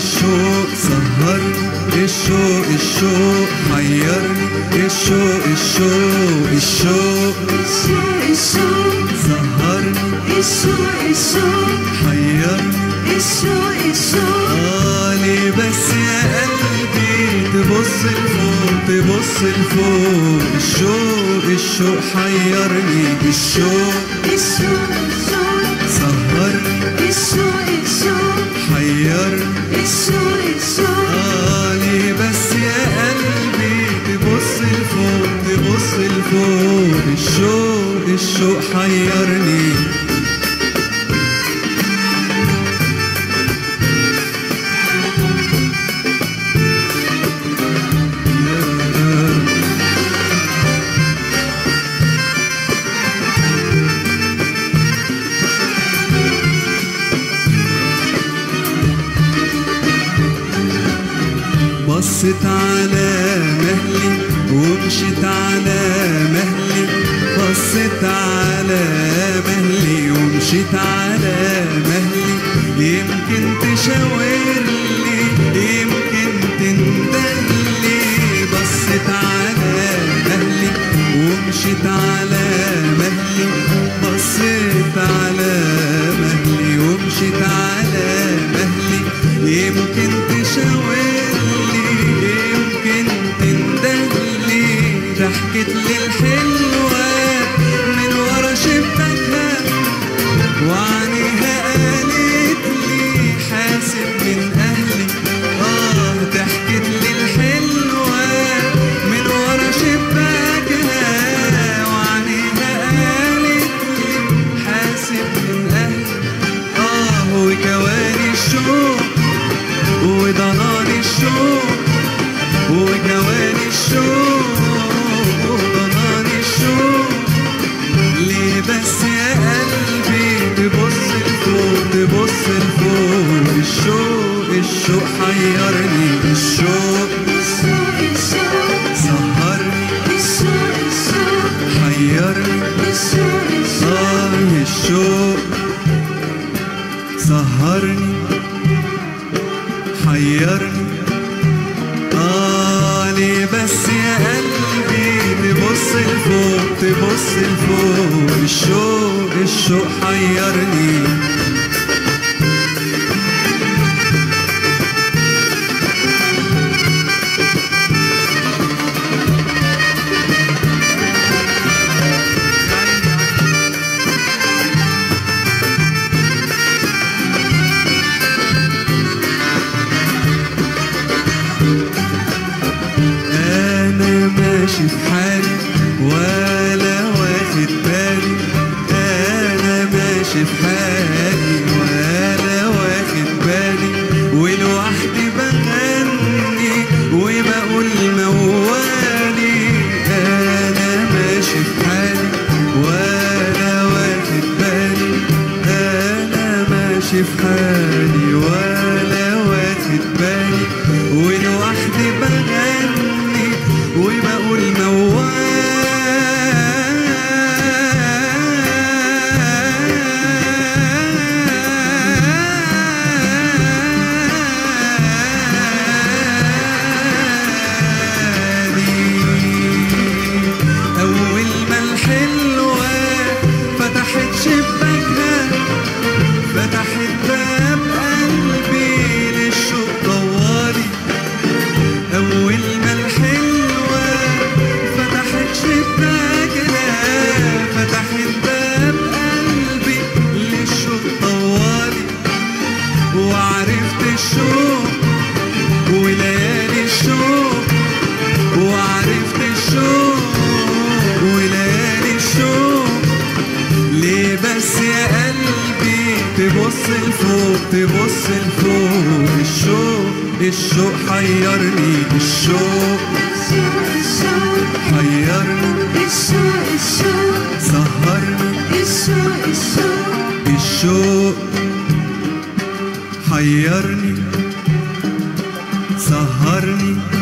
الشوق سهرني الشوق الشوق حيرني الشوق الشوق الشوق الشوق الشوق سهرني الشوق الشوق حيرني الشوق الشوق آه ليه بس يا قلبي تبص لفوق تبص لفوق الشوق الشوق حيرني الشوق الشوق الشوق سهرني الشوق الشوق حيرني الشوق الشوق آه ليه بس يا قلبي تبص لفوق تبص لفوق الشوق الشوق حيرني بصت على مهلي ومشيت على مهلي بصت على مهلي ومشيت على مهلي يمكن تشاور لي يمكن تندلي بصت على مهلي ومشيت على مهلي بصيت على مهلي ومشيت على مهلي يمكن تشاور لي يمكن تندهلي ضحكت لي الحلوة من ورا شباكها وعينيها قالت لي حاسب من أهلي آه ضحكت لي الحلوة من ورا شباكها وعينيها قالت لي حاسب من أهلي آه وكواني الشوق وضنان الشوق وجواني الشوق وضنان الشوق ليه بس يا قلبي تبص لفوق تبص لفوق الشوق الشوق حيرني الشوق الشوق الشوق سهرني الشوق الشوق حيرني الشوق الشوق آه الشوق سهرني حيرني آه ليه بس يا قلبي تبص لفوق تبص لفوق الشوق الشوق حيرني انا ماشي في حالي ولا واخد بالي انا ماشي في حالي ولا واخد بالي ولوحدي بغني وبقول موالي انا ماشي في حالي ولا واخد بالي انا ماشي في حالي ولا واخد بالي ولوحدي بغني وبقول موالي أول ما الحلوة فتحت شباكها فتحت باب قلبي للشوق طوالي أول ما الحلوة فتحت شباكها فتحت باب قلبي للشوق طوالي وعرفت الشوق وليالي الشوق وعرفت الشوق وليالي الشوق ليه بس يا قلبي تبص لفوق تبص لفوق الشوق الشوق حيرني الشوق الشوق الشوق حيرني الشوق الشوق سهرني الشوق الشوق الشوق حيرني سهرني